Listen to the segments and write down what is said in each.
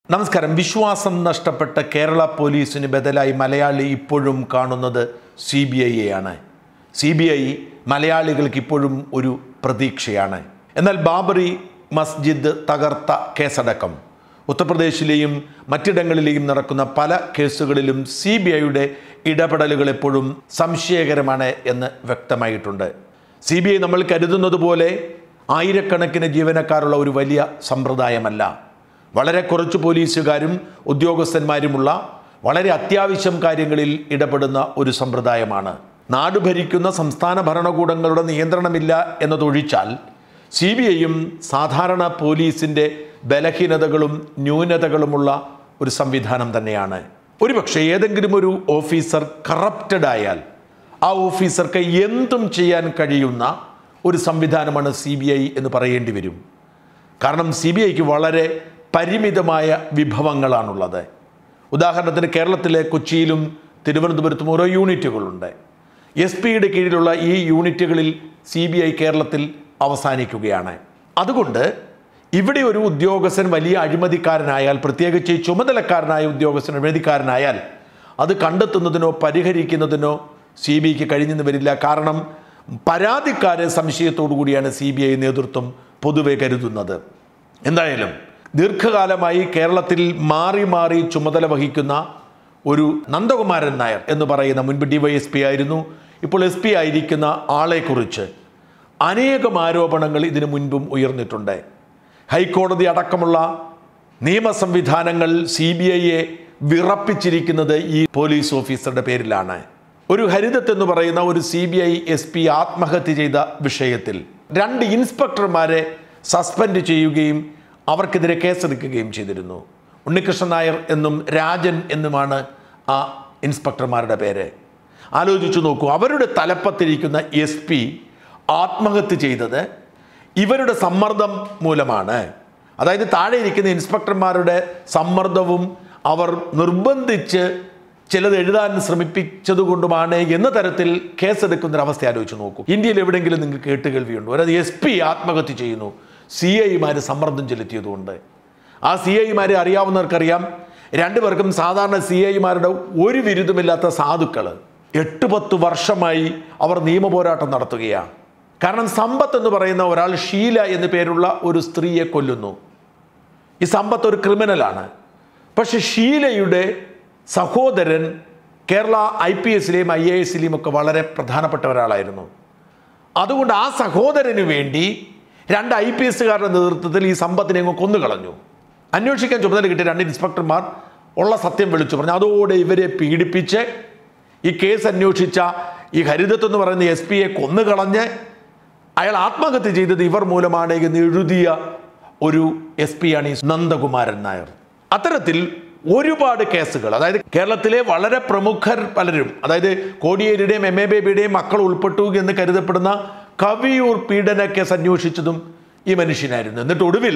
നമസ്കാരം വിശ്വാസം നഷ്ടപ്പെട്ട കേരള പോലീസിന് ബദലായി മലയാളി ഇപ്പോഴും കാണുന്നത് സി ബി ഐയെയാണ് സി ബി ഐ മലയാളികൾക്ക് ഇപ്പോഴും ഒരു പ്രതീക്ഷയാണ് എന്നാൽ ബാബറി മസ്ജിദ് തകർത്ത കേസടക്കം ഉത്തർപ്രദേശിലെയും മറ്റിടങ്ങളിലെയും നടക്കുന്ന പല കേസുകളിലും സി ബി ഐയുടെ ഇടപെടലുകൾ എപ്പോഴും സംശയകരമാണ് എന്ന് വ്യക്തമായിട്ടുണ്ട് സി ബി ഐ നമ്മൾ കരുതുന്നത് പോലെ ആയിരക്കണക്കിന് ജീവനക്കാരുള്ള ഒരു വലിയ സമ്പ്രദായമല്ല വളരെ കുറച്ച് പോലീസുകാരും ഉദ്യോഗസ്ഥന്മാരുമുള്ള വളരെ അത്യാവശ്യം കാര്യങ്ങളിൽ ഇടപെടുന്ന ഒരു സമ്പ്രദായമാണ് നാട് ഭരിക്കുന്ന സംസ്ഥാന ഭരണകൂടങ്ങളുടെ നിയന്ത്രണമില്ല എന്നതൊഴിച്ചാൽ സി ബി ഐയും സാധാരണ പോലീസിൻ്റെ ബലഹീനതകളും ന്യൂനതകളുമുള്ള ഒരു സംവിധാനം തന്നെയാണ് ഒരുപക്ഷെ ഏതെങ്കിലും ഒരു ഓഫീസർ കറപ്റ്റഡ് ആയാൽ ആ ഓഫീസർക്ക് എന്തും ചെയ്യാൻ കഴിയുന്ന ഒരു സംവിധാനമാണ് സി ബി ഐ എന്ന് പറയേണ്ടി വരും കാരണം സി ബി ഐക്ക് വളരെ പരിമിതമായ വിഭവങ്ങളാണുള്ളത് ഉദാഹരണത്തിന് കേരളത്തിലെ കൊച്ചിയിലും തിരുവനന്തപുരത്തും ഓരോ യൂണിറ്റുകളുണ്ട് എസ് പിയുടെ കീഴിലുള്ള ഈ യൂണിറ്റുകളിൽ സി ബി ഐ കേരളത്തിൽ അവസാനിക്കുകയാണ് അതുകൊണ്ട് ഇവിടെ ഒരു ഉദ്യോഗസ്ഥൻ വലിയ അഴിമതിക്കാരനായാൽ പ്രത്യേകിച്ച് ഈ ചുമതലക്കാരനായ ഉദ്യോഗസ്ഥൻ അഴിമതിക്കാരനായാൽ അത് കണ്ടെത്തുന്നതിനോ പരിഹരിക്കുന്നതിനോ സി ബി ഐക്ക് കഴിഞ്ഞെന്ന് വരില്ല കാരണം പരാതിക്കാരെ സംശയത്തോടു കൂടിയാണ് സി ബി ഐ നേതൃത്വം പൊതുവെ കരുതുന്നത് എന്തായാലും ദീർഘകാലമായി കേരളത്തിൽ മാറി മാറി ചുമതല വഹിക്കുന്ന ഒരു നന്ദകുമാരൻ നായർ എന്ന് പറയുന്ന മുൻപ് ഡിവൈഎസ് പി ആയിരുന്നു ഇപ്പോൾ എസ് പി ആയിരിക്കുന്ന ആളെക്കുറിച്ച് അനേകം ആരോപണങ്ങൾ ഇതിനു മുൻപും ഉയർന്നിട്ടുണ്ട് ഹൈക്കോടതി അടക്കമുള്ള നിയമ സംവിധാനങ്ങൾ സി ബി ഐയെ വിറപ്പിച്ചിരിക്കുന്നത് ഈ പോലീസ് ഓഫീസറുടെ പേരിലാണ് ഒരു ഹരിതത്ത് എന്ന് പറയുന്ന ഒരു C B I S P ആത്മഹത്യ ചെയ്ത വിഷയത്തിൽ രണ്ട് ഇൻസ്പെക്ടർമാരെ സസ്പെൻഡ് ചെയ്യുകയും അവർക്കെതിരെ കേസെടുക്കുകയും ചെയ്തിരുന്നു ഉണ്ണികൃഷ്ണൻ നായർ എന്നും രാജൻ എന്നുമാണ് ആ ഇൻസ്പെക്ടർമാരുടെ പേര് ആലോചിച്ചു നോക്കൂ അവരുടെ തലപ്പത്തിരിക്കുന്ന എസ് പി ആത്മഹത്യ ചെയ്തത് ഇവരുടെ സമ്മർദ്ദം മൂലമാണ് അതായത് താഴെ ഇരിക്കുന്ന ഇൻസ്പെക്ടർമാരുടെ സമ്മർദ്ദവും അവർ നിർബന്ധിച്ച് ചിലത് എഴുതാൻ ശ്രമിപ്പിച്ചതുകൊണ്ടുമാണ് എന്ന തരത്തിൽ കേസെടുക്കുന്ന ഒരു അവസ്ഥ ആലോചിച്ച് നോക്കൂ ഇന്ത്യയിൽ എവിടെയെങ്കിലും നിങ്ങൾക്ക് കേട്ടുകേൾവിയുണ്ടോ അതായത് എസ് പി ആത്മഹത്യ ചെയ്യുന്നു സി ഐമാർ സമ്മർദ്ദം ചെലുത്തിയതുകൊണ്ട് ആ സി ഐമാരെ അറിയാവുന്നവർക്കറിയാം രണ്ടുപേർക്കും സാധാരണ സി ഐമാരുടെ ഒരു വിരുദ്ധമില്ലാത്ത സാധുക്കൾ എട്ട് പത്ത് വർഷമായി അവർ നിയമപോരാട്ടം നടത്തുകയാണ് കാരണം സമ്പത്ത് എന്ന് പറയുന്ന ഒരാൾ ഷീല എന്നു പേരുള്ള ഒരു സ്ത്രീയെ കൊല്ലുന്നു ഈ സമ്പത്ത് ഒരു ക്രിമിനലാണ് പക്ഷെ ഷീലയുടെ സഹോദരൻ കേരള ഐ പി എസിലെയും ഐ എ എസിലെയും ഒക്കെ വളരെ പ്രധാനപ്പെട്ട ഒരാളായിരുന്നു അതുകൊണ്ട് ആ സഹോദരന് വേണ്ടി രണ്ട് ഐ പി എസുകാരുടെ നേതൃത്വത്തിൽ ഈ സമ്പത്തിനെ അങ്ങ് കൊന്നുകളഞ്ഞു അന്വേഷിക്കാൻ ചുമതല കിട്ടിയ രണ്ട് ഇൻസ്പെക്ടർമാർ ഉള്ള സത്യം വിളിച്ചു പറഞ്ഞു അതോടെ ഇവരെ പീഡിപ്പിച്ച് ഈ കേസ് അന്വേഷിച്ച ഈ ഹരിതത്ത് എന്ന് പറയുന്ന എസ് പിയെ കൊന്നുകളഞ്ഞ് അയാൾ ആത്മഹത്യ ചെയ്തത് ഇവർ മൂലമാണ് എന്ന് എഴുതിയ ഒരു എസ് പി ആണ് ഈ നന്ദകുമാരൻ നായർ അത്തരത്തിൽ ഒരുപാട് കേസുകൾ അതായത് കേരളത്തിലെ വളരെ പ്രമുഖർ പലരും അതായത് കോടിയേരിയുടെയും എം എ ബേബിയുടെയും മക്കൾ ഉൾപ്പെട്ടു എന്ന് കരുതപ്പെടുന്ന കവിയൂർ പീഡന കേസ് അന്വേഷിച്ചതും ഈ മനുഷ്യനായിരുന്നു എന്നിട്ട് ഒടുവിൽ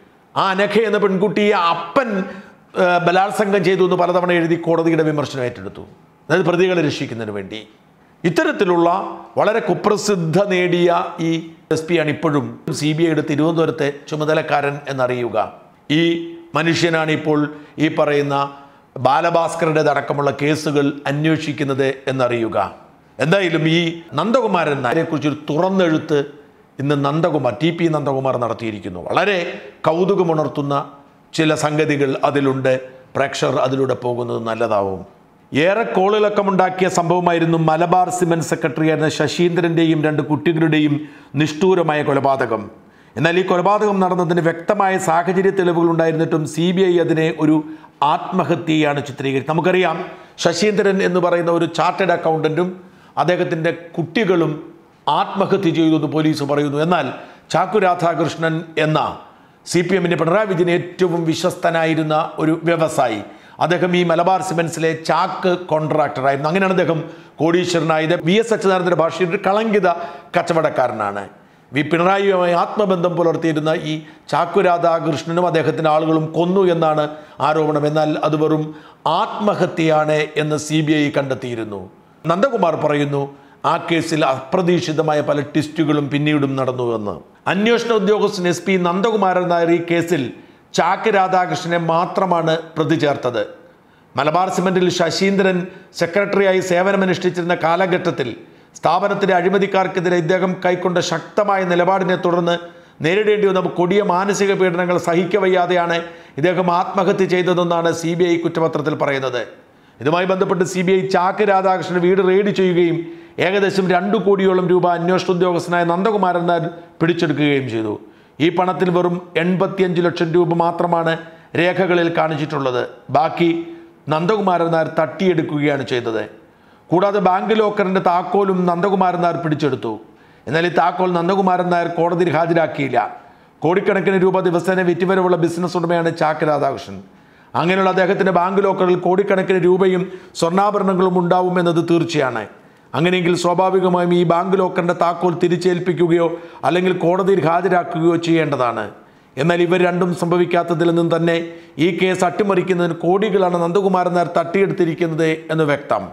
ആ അനഘ എന്ന പെൺകുട്ടിയെ അപ്പൻ ആ, ബലാത്സംഗം ചെയ്തു എന്ന് പലതവണ എഴുതി കോടതിയുടെ വിമർശനം ഏറ്റെടുത്തു അതായത് പ്രതികളെ രക്ഷിക്കുന്നതിന് വേണ്ടി ഇത്തരത്തിലുള്ള വളരെ കുപ്രസിദ്ധ നേടിയ ഈ എസ് പി ആണ് ഇപ്പോഴും സി ബി ഐയുടെ തിരുവനന്തപുരത്തെ ചുമതലക്കാരൻ എന്നറിയുക ഈ മനുഷ്യനാണ് ഇപ്പോൾ ഈ പറയുന്ന ബാലഭാസ്കറുടെ അടക്കമുള്ള കേസുകൾ അന്വേഷിക്കുന്നത് എന്നറിയുക എന്തായാലും ഈ നന്ദകുമാരൻ നായരെ കുറിച്ചൊരു തുറന്നെഴുത്ത് ഇന്ന് നന്ദകുമാർ ടി പി നന്ദകുമാർ നടത്തിയിരിക്കുന്നു വളരെ കൗതുകമുണർത്തുന്ന ചില സംഗതികൾ അതിലുണ്ട് പ്രേക്ഷകർ അതിലൂടെ പോകുന്നത് നല്ലതാവും ഏറെ കോളിളക്കമുണ്ടാക്കിയ സംഭവമായിരുന്നു മലബാർ സിമന്റ് സെക്രട്ടറിയായിരുന്ന ശശീന്ദ്രന്റെയും രണ്ട് കുട്ടികളുടെയും നിഷ്ഠൂരമായ കൊലപാതകം എന്നാൽ ഈ കൊലപാതകം നടന്നതിന് വ്യക്തമായ സാഹചര്യ തെളിവുകൾ ഉണ്ടായിരുന്നിട്ടും സി ബി ഐ അതിനെ ഒരു ആത്മഹത്യയാണ് ചിത്രീകരിച്ചത് നമുക്കറിയാം ശശീന്ദ്രൻ എന്ന് പറയുന്ന ഒരു ചാർട്ടേഡ് അക്കൗണ്ടന്റും അദ്ദേഹത്തിൻ്റെ കുട്ടികളും ആത്മഹത്യ ചെയ്തു എന്ന് പോലീസ് പറയുന്നു എന്നാൽ ചാക്കു രാധാകൃഷ്ണൻ എന്ന സി പി എമ്മിൻ്റെ പിണറായി വിജയൻ ഏറ്റവും വിശ്വസ്തനായിരുന്ന ഒരു വ്യവസായി അദ്ദേഹം ഈ മലബാർ സിമെന്റ്സിലെ ചാക്ക് കോൺട്രാക്ടറായിരുന്നു അങ്ങനെയാണ് അദ്ദേഹം കോടീശ്വരനായത് വി എസ് അച്യുതാനന്ദൻ്റെ ഭാഷയിൽ ഒരു കളങ്കിത കച്ചവടക്കാരനാണ് വി പിണറായിയുമായി ആത്മബന്ധം പുലർത്തിയിരുന്ന ഈ ചാക്കു രാധാകൃഷ്ണനും അദ്ദേഹത്തിൻ്റെ ആളുകളും കൊന്നു എന്നാണ് ആരോപണം എന്നാൽ അത് വെറും ആത്മഹത്യയാണ് എന്ന് സി ബി ഐ കണ്ടെത്തിയിരുന്നു നന്ദകുമാർ പറയുന്നു ആ കേസിൽ അപ്രതീക്ഷിതമായ പല ട്വിസ്റ്റുകളും പിന്നീടും നടന്നുവെന്ന് അന്വേഷണ ഉദ്യോഗസ്ഥൻ എസ് പി നന്ദകുമാരൻ നായർ ഈ കേസിൽ ചാക്ക് രാധാകൃഷ്ണനെ മാത്രമാണ് പ്രതി ചേർത്തത് മലബാർ സിമന്റിൽ ശശീന്ദ്രൻ സെക്രട്ടറിയായി സേവനമനുഷ്ഠിച്ചിരുന്ന കാലഘട്ടത്തിൽ സ്ഥാപനത്തിലെ അഴിമതിക്കാർക്കെതിരെ ഇദ്ദേഹം കൈക്കൊണ്ട ശക്തമായ നിലപാടിനെ തുടർന്ന് നേരിടേണ്ടി വന്ന കൊടിയ മാനസിക പീഡനങ്ങൾ സഹിക്കവയ്യാതെയാണ് ഇദ്ദേഹം ആത്മഹത്യ ചെയ്തതെന്നാണ് സി ബി ഐ കുറ്റപത്രത്തിൽ പറയുന്നത് ഇതുമായി ബന്ധപ്പെട്ട് സി ബി ഐ ചാക്ക് രാധാകൃഷ്ണൻ വീട് റെയ്ഡ് ചെയ്യുകയും ഏകദേശം രണ്ടു കോടിയോളം രൂപ അന്വേഷണ ഉദ്യോഗസ്ഥനായ നന്ദകുമാരൻ നായർ പിടിച്ചെടുക്കുകയും ചെയ്തു ഈ പണത്തിൽ വെറും എൺപത്തിയഞ്ച് ലക്ഷം രൂപ മാത്രമാണ് രേഖകളിൽ കാണിച്ചിട്ടുള്ളത് ബാക്കി നന്ദകുമാരൻ നായർ തട്ടിയെടുക്കുകയാണ് ചെയ്തത് കൂടാതെ ബാങ്ക് ലോക്കറിന്റെ താക്കോലും നന്ദകുമാരൻ നായർ പിടിച്ചെടുത്തു എന്നാൽ ഈ താക്കോൽ നന്ദകുമാരൻ നായർ കോടതിയിൽ ഹാജരാക്കിയില്ല കോടിക്കണക്കിന് രൂപ ദിവസേന വിറ്റുവരവുള്ള ബിസിനസ് ഉടമയാണ് ചാക്ക് രാധാകൃഷ്ണൻ അങ്ങനെയുള്ള അദ്ദേഹത്തിന്റെ ബാങ്ക് ലോക്കറിൽ കോടിക്കണക്കിന് രൂപയും സ്വർണ്ണാഭരണങ്ങളും ഉണ്ടാവും എന്നത് തീർച്ചയാണ് അങ്ങനെയെങ്കിൽ സ്വാഭാവികമായും ഈ ബാങ്ക് ലോക്കറിന്റെ താക്കോൽ തിരിച്ചേൽപ്പിക്കുകയോ അല്ലെങ്കിൽ കോടതിയിൽ ഹാജരാക്കുകയോ ചെയ്യേണ്ടതാണ് എന്നാൽ ഇവർ രണ്ടും സംഭവിക്കാത്തതിൽ നിന്നും തന്നെ ഈ കേസ് അട്ടിമറിക്കുന്നതിന് കോടികളാണ് നന്ദകുമാരൻ നായർ തട്ടിയെടുത്തിരിക്കുന്നത് എന്ന് വ്യക്തം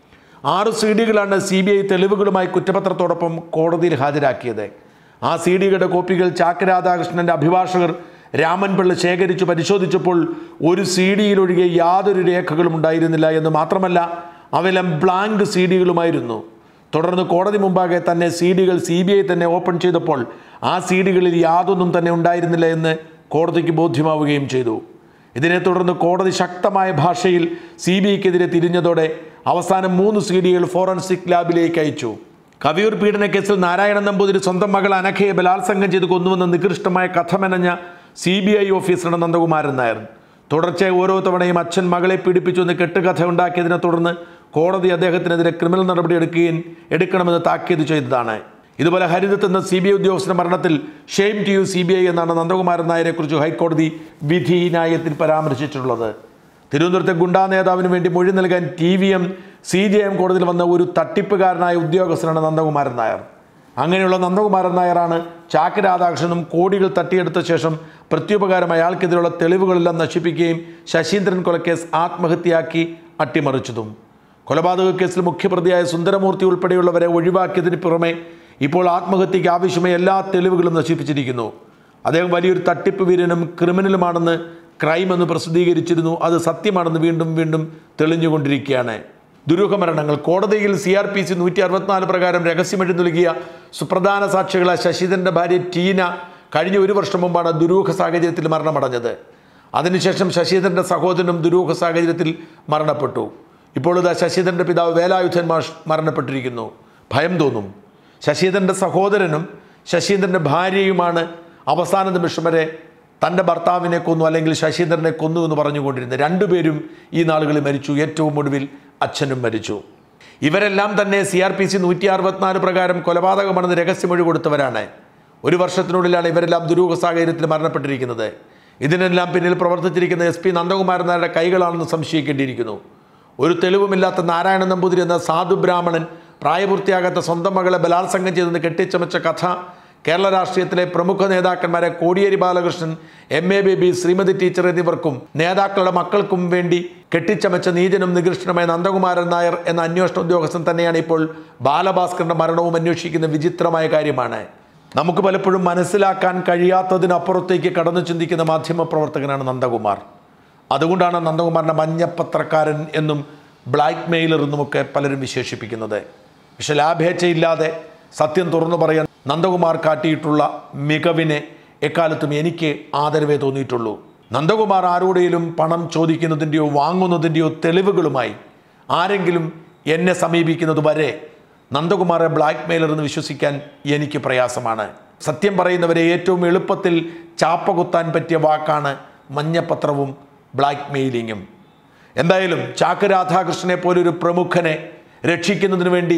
ആറ് സി ഡികളാണ് സി ബി ഐ തെളിവുകളുമായി കുറ്റപത്രത്തോടൊപ്പം കോടതിയിൽ ഹാജരാക്കിയത് ആ സി ഡികളുടെ കോപ്പികൾ ചാക്ക് രാധാകൃഷ്ണന്റെ അഭിഭാഷകർ രാമൻപിള്ള ശേഖരിച്ചു പരിശോധിച്ചപ്പോൾ ഒരു സി ഡിയിലൊഴികെ യാതൊരു രേഖകളും ഉണ്ടായിരുന്നില്ല എന്ന് മാത്രമല്ല അവയെല്ലാം ബ്ലാങ്ക് സി ഡികളുമായിരുന്നു തുടർന്ന് കോടതി മുമ്പാകെ തന്നെ സി ഡികൾ സി ബി ഐ തന്നെ ഓപ്പൺ ചെയ്തപ്പോൾ ആ സി ഡികളിൽ യാതൊന്നും തന്നെ ഉണ്ടായിരുന്നില്ല എന്ന് കോടതിക്ക് ബോധ്യമാവുകയും ചെയ്തു ഇതിനെ തുടർന്ന് കോടതി ശക്തമായ ഭാഷയിൽ സി ബി ഐക്കെതിരെ തിരിഞ്ഞതോടെ അവസാനം മൂന്ന് സി ഡികൾ ഫോറൻസിക് ലാബിലേക്ക് അയച്ചു കവിയൂർ പീഡന കേസിൽ നാരായണൻ നമ്പൂതിരി സ്വന്തം മകൾ അനഘയെ ബലാത്സംഗം ചെയ്ത് കൊന്നുവെന്ന നികൃഷ്ടമായ കഥ മെനഞ്ഞ സി ബി ഐ ഓഫീസറാണ് നന്ദകുമാരൻ നായർ തുടർച്ചയായി ഓരോ തവണയും അച്ഛൻ മകളെ പീഡിപ്പിച്ചു എന്ന് കെട്ടുകഥ ഉണ്ടാക്കിയതിനെ തുടർന്ന് കോടതി അദ്ദേഹത്തിനെതിരെ ക്രിമിനൽ നടപടി എടുക്കുകയും എടുക്കണമെന്ന് താക്കീത് ചെയ്തതാണ് ഇതുപോലെ ഹരിതത്ത് എന്ന സി ബി ഐ ഉദ്യോഗസ്ഥന്റെ മരണത്തിൽ shame to you C B I എന്നാണ് നന്ദകുമാരൻ നായരെ കുറിച്ച് ഹൈക്കോടതി വിധി ന്യായത്തിൽ പരാമർശിച്ചിട്ടുള്ളത് തിരുവനന്തപുരത്തെ ഗുണ്ടാ നേതാവിന് വേണ്ടി മൊഴി നൽകാൻ T V M C J M കോടതിയിൽ വന്ന ഒരു തട്ടിപ്പുകാരനായ ഉദ്യോഗസ്ഥനാണ് നന്ദകുമാരൻ നായർ അങ്ങനെയുള്ള നന്ദകുമാരൻ നായരാണ് ചാക്ക് രാധാകൃഷ്ണനും കോടികൾ തട്ടിയെടുത്ത ശേഷം പ്രത്യുപകാരം അയാൾക്കെതിരെയുള്ള തെളിവുകളെല്ലാം നശിപ്പിക്കുകയും ശശീന്ദ്രൻ കൊലക്കേസ് ആത്മഹത്യയാക്കി അട്ടിമറിച്ചതും കൊലപാതക കേസിൽ മുഖ്യപ്രതിയായ സുന്ദരമൂർത്തി ഉൾപ്പെടെയുള്ളവരെ ഒഴിവാക്കിയതിന് പുറമെ ഇപ്പോൾ ആത്മഹത്യയ്ക്ക് ആവശ്യമായ എല്ലാ തെളിവുകളും നശിപ്പിച്ചിരിക്കുന്നു അദ്ദേഹം വലിയൊരു തട്ടിപ്പ് വീരനും ക്രിമിനലുമാണെന്ന് ക്രൈം എന്ന് പ്രസിദ്ധീകരിച്ചിരുന്നു അത് സത്യമാണെന്ന് വീണ്ടും വീണ്ടും തെളിഞ്ഞുകൊണ്ടിരിക്കുകയാണ് ദുരൂഹമരണങ്ങൾ കോടതിയിൽ സി ആർ പി സി നൂറ്റി അറുപത്തിനാല് പ്രകാരം രഹസ്യമെഴി നൽകിയ സുപ്രധാന സാക്ഷികളായ ശശിധരന്റെ ഭാര്യ ടീന കഴിഞ്ഞ ഒരു വർഷം മുമ്പാണ് ദുരൂഹ സാഹചര്യത്തിൽ മരണമടഞ്ഞത് അതിനുശേഷം ശശിധരന്റെ സഹോദരനും ദുരൂഹ സാഹചര്യത്തിൽ മരണപ്പെട്ടു ഇപ്പോൾ ഇതാ ശശിധരന്റെ പിതാവ് വേലായുധൻ മാഷ് മരണപ്പെട്ടിരിക്കുന്നു ഭയം തോന്നും ശശീന്ദ്രൻ്റെ സഹോദരനും ശശീന്ദ്രൻ്റെ ഭാര്യയുമാണ് അവസാന നിമിഷം വരെ തൻ്റെ ഭർത്താവിനെ കൊന്നു അല്ലെങ്കിൽ ശശീന്ദ്രനെ കൊന്നു എന്ന് പറഞ്ഞുകൊണ്ടിരുന്നത് രണ്ടുപേരും ഈ നാളുകളിൽ മരിച്ചു ഏറ്റവും ഒടുവിൽ അച്ഛനും മരിച്ചു ഇവരെല്ലാം തന്നെ സി ആർ പി സി നൂറ്റി അറുപത്തിനാല് പ്രകാരം കൊലപാതകമാണെന്ന് രഹസ്യമൊഴി കൊടുത്തവരാണ് ഒരു വർഷത്തിനുള്ളിലാണ് ഇവരെല്ലാം ദുരൂഹ സാഹചര്യത്തിൽ മരണപ്പെട്ടിരിക്കുന്നത് ഇതിനെല്ലാം പിന്നിൽ പ്രവർത്തിച്ചിരിക്കുന്ന എസ് പി നന്ദകുമാരൻ നായരുടെ കൈകളാണെന്ന് സംശയിക്കേണ്ടിയിരിക്കുന്നു ഒരു തെളിവുമില്ലാത്ത നാരായണ നമ്പൂതിരി എന്ന സാധു ബ്രാഹ്മണൻ പ്രായപൂർത്തിയാകാത്ത സ്വന്തം മകളെ ബലാത്സംഗം ചെയ്തെന്ന് കെട്ടിച്ചമച്ച കഥ കേരള രാഷ്ട്രീയത്തിലെ പ്രമുഖ നേതാക്കന്മാരെ Kodiyeri Balakrishnan M A Baby Sreemathi teacher എന്നിവർക്കും നേതാക്കളുടെ മക്കൾക്കും വേണ്ടി കെട്ടിച്ചമച്ച നീചനും നികൃഷ്ടനുമായ നന്ദകുമാരൻ നായർ എന്ന അന്വേഷണ ഉദ്യോഗസ്ഥൻ തന്നെയാണ് ഇപ്പോൾ ബാലഭാസ്കറിന്റെ മരണവും അന്വേഷിക്കുന്ന വിചിത്രമായ കാര്യമാണ് നമുക്ക് പലപ്പോഴും മനസ്സിലാക്കാൻ കഴിയാത്തതിനപ്പുറത്തേക്ക് കടന്നു ചിന്തിക്കുന്ന മാധ്യമ പ്രവർത്തകനാണ് നന്ദകുമാർ അതുകൊണ്ടാണ് നന്ദകുമാറിനെ മഞ്ഞപ്പത്രക്കാരൻ എന്നും ബ്ലാക്ക് മെയിലർ എന്നുമൊക്കെ പലരും വിശേഷിപ്പിക്കുന്നത് പക്ഷെ ലാഭേച്ഛയില്ലാതെ സത്യം തുറന്നു പറയാൻ നന്ദകുമാർ കാട്ടിയിട്ടുള്ള മികവിനെ എക്കാലത്തും എനിക്ക് ആദരവേ തോന്നിയിട്ടുള്ളൂ നന്ദകുമാർ ആരോടെങ്കിലും പണം ചോദിക്കുന്നതിൻ്റെയോ വാങ്ങുന്നതിൻ്റെയോ തെളിവുകളുമായി ആരെങ്കിലും എന്നെ സമീപിക്കുന്നത് വരെ നന്ദകുമാറെ ബ്ലാക്ക് മെയിലർ എന്ന് വിശ്വസിക്കാൻ എനിക്ക് പ്രയാസമാണ് സത്യം പറയുന്നവരെ ഏറ്റവും എളുപ്പത്തിൽ ചാപ്പ കുത്താൻ പറ്റിയ വാക്കാണ് മഞ്ഞപ്പത്രവും ബ്ലാക്ക് മെയിലിങ്ങും എന്തായാലും ചാക്ക് രാധാകൃഷ്ണനെ പോലൊരു പ്രമുഖനെ രക്ഷിക്കുന്നതിന് വേണ്ടി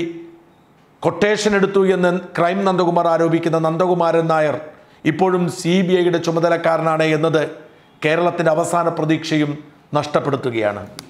കൊട്ടേഷൻ എടുത്തു എന്ന് ക്രൈം നന്ദകുമാർ ആരോപിക്കുന്ന നന്ദകുമാരൻ നായർ ഇപ്പോഴും സി ബി ഐയുടെ ചുമതലക്കാരനാണ് എന്നത് കേരളത്തിൻ്റെ അവസാന പ്രതീക്ഷയും നഷ്ടപ്പെടുത്തുകയാണ്